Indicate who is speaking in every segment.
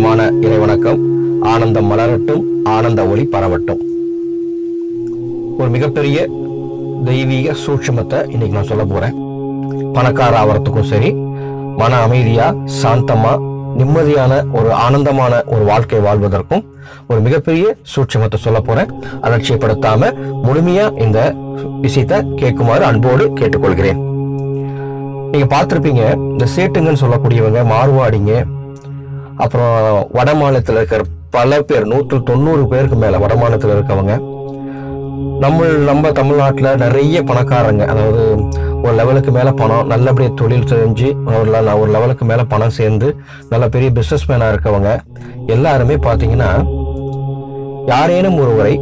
Speaker 1: ஆழமான இறைவணக்கம் ஆனந்தம் மலரட்டும் ஆனந்த ஒளி பரவட்டும் ஒரு மிகப்பெரிய தெய்வீக சூட்சுமத்தை இன்னைக்கு நான் சொல்ல போறேன் பணக்கார ஆவறதுக்கும் சரி மன அமைதியா சாந்தமா நிம்மதியான ஒரு ஆனந்தமான ஒரு வாழ்க்கை வாழ்வதற்கும் ஒரு மிகப்பெரிய சூட்சுமத்தை சொல்ல போறேன் அலட்சியப்படுத்தாம முழுமையா இந்த விஷயத்தை கேட்குமாறு அன்போடு கேட்டுக்கொள்கிறேன் நீங்க பார்த்திருப்பீங்க இந்த சேட்டுங்கன்னு சொல்லக்கூடியவங்க மார்வாடிங்க அப்புறம் வட மாநிலத்தில் இருக்கிற பல பேர் நூற்று தொண்ணூறு பேருக்கு மேல வட மாநிலத்தில் இருக்கவங்க நம்ம நம்ம தமிழ்நாட்டில் நிறைய பணக்காரங்க அதாவது ஒரு லெவலுக்கு மேலே பணம் நல்லபடியாக தொழில் செஞ்சு ஒரு le- ஒரு லெவலுக்கு மேலே பணம் சேர்ந்து நல்ல பெரிய பிஸ்னஸ் மேனாக இருக்கவங்க எல்லாருமே பார்த்தீங்கன்னா யாரேனும் ஒருவரை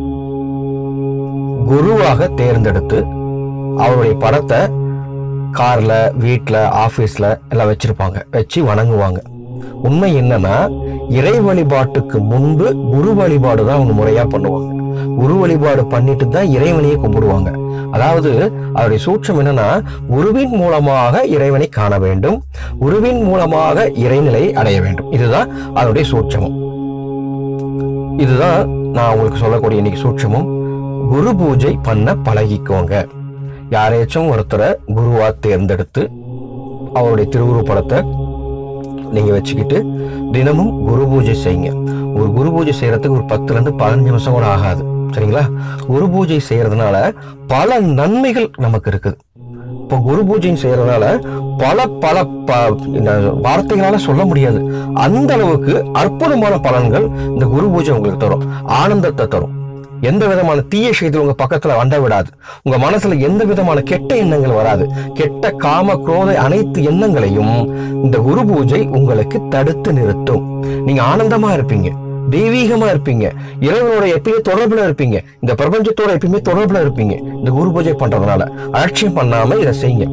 Speaker 1: குருவாக தேர்ந்தெடுத்து அவருடைய படத்தை கார்ல வீட்டில் ஆஃபீஸில் எல்லாம் வச்சிருப்பாங்க வச்சு வணங்குவாங்க உண்மை என்னன்னா இறை வழிபாட்டுக்கு முன்பு குரு வழிபாடு தான் அவங்க முறையா பண்ணுவாங்க குரு வழிபாடு பண்ணிட்டு தான் இறைவனையே கும்பிடுவாங்க அதாவது அவருடைய சூட்சம் என்னன்னா குருவின் மூலமாக இறைவனை காண வேண்டும் குருவின் மூலமாக இறைநிலையை அடைய வேண்டும் இதுதான் அதனுடைய சூட்சமம் இதுதான் நான் உங்களுக்கு சொல்லக்கூடிய இன்னைக்கு சூட்சமும் குரு பூஜை பண்ண பழகிக்கோங்க யாரையாச்சும் ஒருத்தரை குருவா தேர்ந்தெடுத்து அவருடைய திருவுருப்படத்தை நீங்க வச்சுக்கிட்டு தினமும் குரு பூஜை செய்யுங்க ஒரு குரு பூஜை செய்யறதுக்கு ஒரு பத்துல இருந்து பதினஞ்சு நிமிஷம் கூட ஆகாது சரிங்களா குரு பூஜை செய்யறதுனால பல நன்மைகள் நமக்கு இருக்குது இப்போ குரு பூஜை செய்யறதுனால பல பல ப- இந்த வார்த்தைகளால சொல்ல முடியாது அந்த அளவுக்கு அற்புதமான பலன்கள் இந்த குரு பூஜை உங்களுக்கு தரும் ஆனந்தத்தை தரும் எந்த விதமான தீய செய்தி உங்க பக்கத்துல வண்ட விடாது உங்க மனசுல எந்த விதமான கெட்ட எண்ணங்கள் வராது கெட்ட காம குரோத அனைத்து எண்ணங்களையும் இந்த குரு பூஜை உங்களுக்கு தடுத்து நிறுத்தும் நீங்க ஆனந்தமா இருப்பீங்க தெய்வீகமா இருப்பீங்க இறைவனோட எப்பயுமே தொடர்புல இருப்பீங்க இந்த பிரபஞ்சத்தோட எப்பயுமே தொடர்புல இருப்பீங்க இந்த குரு பூஜை பண்றதுனால அலட்சியம் பண்ணாம இதை செய்யுங்க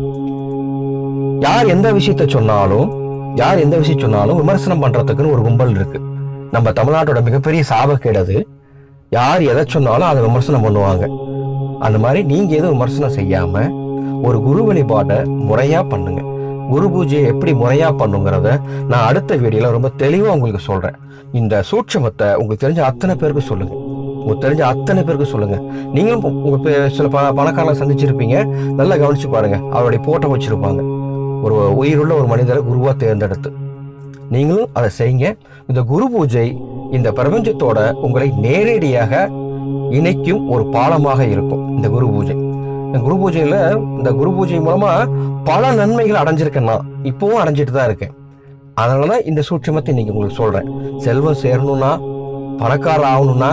Speaker 1: யார் எந்த விஷயத்த சொன்னாலும் யார் எந்த விஷயம் சொன்னாலும் விமர்சனம் பண்றதுக்குன்னு ஒரு கும்பல் இருக்கு நம்ம தமிழ்நாட்டோட மிகப்பெரிய சாபக்கேடு அது யார் எதை சொன்னாலும் அதை விமர்சனம் பண்ணுவாங்க அந்த மாதிரி நீங்க எதுவும் விமர்சனம் செய்யாம ஒரு குரு வழிபாட்டை முறையா பண்ணுங்க குரு பூஜையை எப்படி முறையா பண்ணுங்கிறத நான் அடுத்த வீடியோல ரொம்ப தெளிவா உங்களுக்கு சொல்றேன் இந்த சூட்சமத்தை உங்களுக்கு தெரிஞ்ச அத்தனை பேருக்கு சொல்லுங்க உங்களுக்கு தெரிஞ்ச அத்தனை பேருக்கு சொல்லுங்க நீங்களும் உ- உங்க பே- சில ப பணக்காரங்களை சந்திச்சிருப்பீங்க நல்லா கவனிச்சு பாருங்க அவருடைய போட்டோ வச்சிருப்பாங்க ஒரு உயிருள்ள ஒரு மனிதரை குருவா தேர்ந்தெடுத்து நீங்களும் அதை செய்யுங்க இந்த குரு பூஜை இந்த பிரபஞ்சத்தோட உங்களை நேரடியாக இணைக்கும் ஒரு பாலமாக இருக்கும் இந்த குரு பூஜை இந்த குரு பூஜையில இந்த குரு பூஜை மூலமா பல நன்மைகள் அடைஞ்சிருக்கேன் நான் இப்பவும் அடைஞ்சிட்டு தான் இருக்கேன் அதனாலதான் இந்த சூட்சமத்தை இன்னைக்கு உங்களுக்கு சொல்றேன் செல்வம் சேரணும்னா பணக்காரர் ஆகணும்னா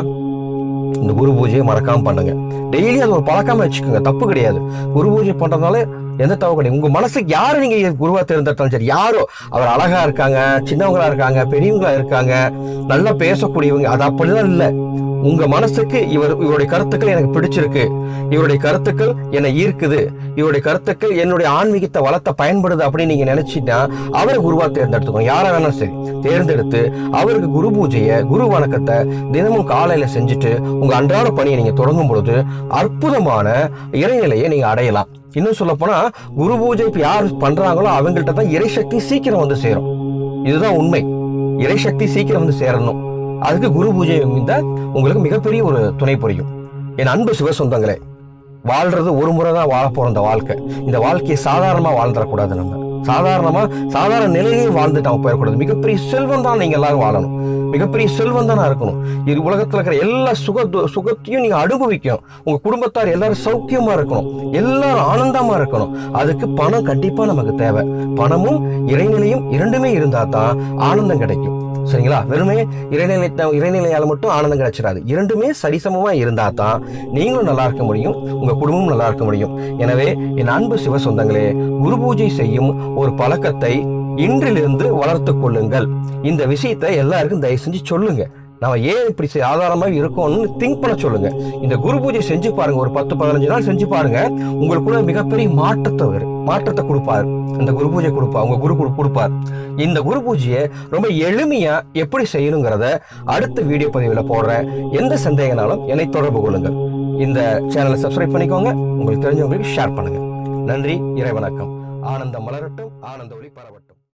Speaker 1: இந்த குரு பூஜையை மறக்காம பண்ணுங்க டெய்லி அது ஒரு பழக்கமா வச்சுக்கோங்க தப்பு கிடையாது குரு பூஜை பண்றதுனால எந்த தப்பு கிடையாது உங்க மனசுக்கு யாரு நீங்க குருவா தேர்ந்தெடுத்தாலும் சரி யாரோ அவர் அழகா இருக்காங்க சின்னவங்களா இருக்காங்க பெரியவங்களா இருக்காங்க நல்லா பேசக்கூடியவங்க அது அப்படிலாம் இல்ல உங்க மனசுக்கு இவர் இவருடைய கருத்துக்கள் எனக்கு பிடிச்சிருக்கு இவருடைய கருத்துக்கள் என்னை ஈர்க்குது இவருடைய கருத்துக்கள் என்னுடைய ஆன்மீகத்தை வளர்த்த பயன்படுது அப்படின்னு நீங்க நினைச்சிட்டா அவரை குருவா தேர்ந்தெடுத்துக்கோங்க யாரா வேணாலும் சரி தேர்ந்தெடுத்து அவருக்கு குரு பூஜையை குரு வணக்கத்தை தினமும் காலையில செஞ்சுட்டு உங்க அன்றாட பணியை நீங்க தொடங்கும் பொழுது அற்புதமான இறைநிலையை நீங்க அடையலாம் இன்னும் சொல்ல போனா குரு பூஜை இப்ப யார் பண்றாங்களோ அவங்கள்ட்ட தான் இறைசக்தி சீக்கிரம் வந்து சேரும் இதுதான் உண்மை இறைசக்தி சீக்கிரம் வந்து சேரணும் அதுக்கு குரு பூஜை தான் உங்களுக்கு மிகப்பெரிய ஒரு துணை புரியும் என் அன்பு சிவ சொந்தங்களே வாழ்றது ஒரு முறை தான் வாழ போற இந்த வாழ்க்கை இந்த வாழ்க்கையை சாதாரணமா வாழ்ந்துடக்கூடாது நம்ம சாதாரணமா சாதாரண நிலையிலேயே வாழ்ந்துட்டு அவன் போயிடக்கூடாது மிகப்பெரிய செல்வம் தான் நீங்க எல்லாரும் வாழணும் மிகப்பெரிய செல்வம் தானே இருக்கணும் இது உலகத்துல இருக்கிற எல்லா சுக சுகத்தையும் நீங்க அனுபவிக்கணும் உங்க குடும்பத்தார் எல்லாரும் சௌக்கியமா இருக்கணும் எல்லாரும் ஆனந்தமா இருக்கணும் அதுக்கு பணம் கண்டிப்பா நமக்கு தேவை பணமும் இறைநிலையும் இரண்டுமே இருந்தா தான் ஆனந்தம் கிடைக்கும் சரிங்களா வெறுமே இறைநிலை இறைநிலையால மட்டும் ஆனந்தம் கிடைச்சிடாது இரண்டுமே சரிசமமா இருந்தா தான் நீங்களும் நல்லா இருக்க முடியும் உங்க குடும்பமும் நல்லா இருக்க முடியும் எனவே என் அன்பு சிவ சொந்தங்களே குரு பூஜை செய்யும் ஒரு பழக்கத்தை இன்றிலிருந்து வளர்த்துக் கொள்ளுங்கள் இந்த விஷயத்தை எல்லாருக்கும் தயவு செஞ்சு சொல்லுங்க நம்ம ஏன் இப்படி செ- ஆதாரமா இருக்கோம்னு திங்க் பண்ண சொல்லுங்க இந்த குரு பூஜை செஞ்சு பாருங்க ஒரு பத்து பதினஞ்சு நாள் செஞ்சு பாருங்க உங்களுக்குள்ள மிகப்பெரிய மாற்றத்தை வரும் மாற்றத்தை கொடுப்பார் இந்த குரு பூஜை கொடுப்பா உங்க குரு கொடு- கொடுப்பார் இந்த குரு பூஜையை ரொம்ப எளிமையா எப்படி செய்யணுங்கிறத அடுத்த வீடியோ பதிவில் போடுறேன் எந்த சந்தேகனாலும் என்னை தொடர்பு கொள்ளுங்கள் இந்த சேனலை சப்ஸ்கிரைப் பண்ணிக்கோங்க உங்களுக்கு தெரிஞ்சவங்களுக்கு ஷேர் பண்ணுங்க நன்றி இறை வணக்கம் ஆனந்தம் மலரட்டும் ஆனந்த ஒளி பரவட்டும்